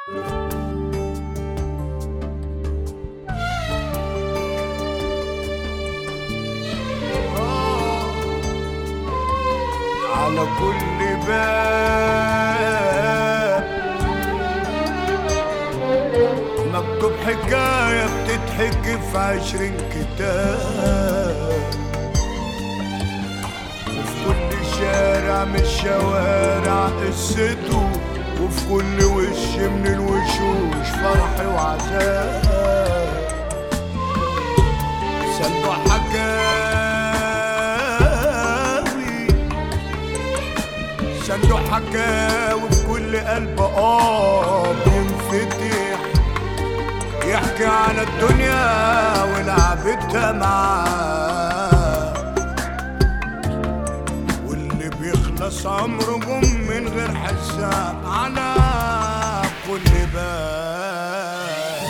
على كل باب مكتوب حكاية بتتحكي في عشرين كتاب وفي كل شارع من الشوارع قصته وفي كل وش من الوشوش فرح وعذاب صندوق حكاوي صندوق حكاوي في كل قلب اه بينفتح يحكي عن الدنيا ولعبتها معاه واللي بيخلص عمره جم من غير حساب على كل باب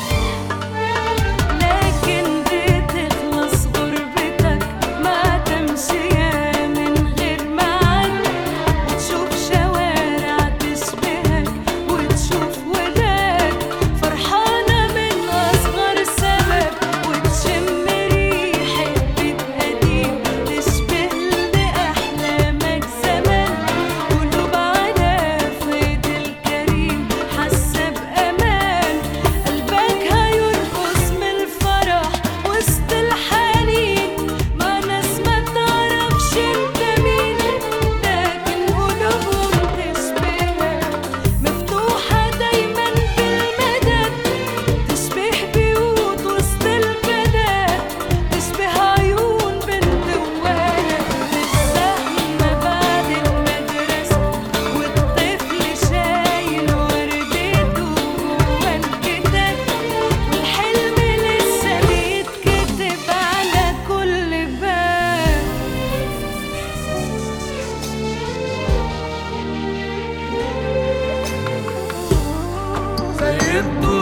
لكن بتخلص غربتك ما تمشي يا من غير ميعاد وتشوف شوارع تشبهك وتشوف ولاد فرحانة من أصغر سبب وتشم ريحة بيت قديم تشبه لأحلامك زمان قلوب على فيض الكريم حاسة بأمان قلبك هيرقص من الفرح وسط الحنين مع ناس ما تعرفش انت مين لكن قلوبهم تشبهك مفتوحة دايما بالمدد تشبه بيوت وسط البلد تشبه عيون بنت وولد الزحمة بعد المدرسة والطفل شايل وردته جوا الكتاب والحلم لسه بيتكتب على كل باب زي الدنيا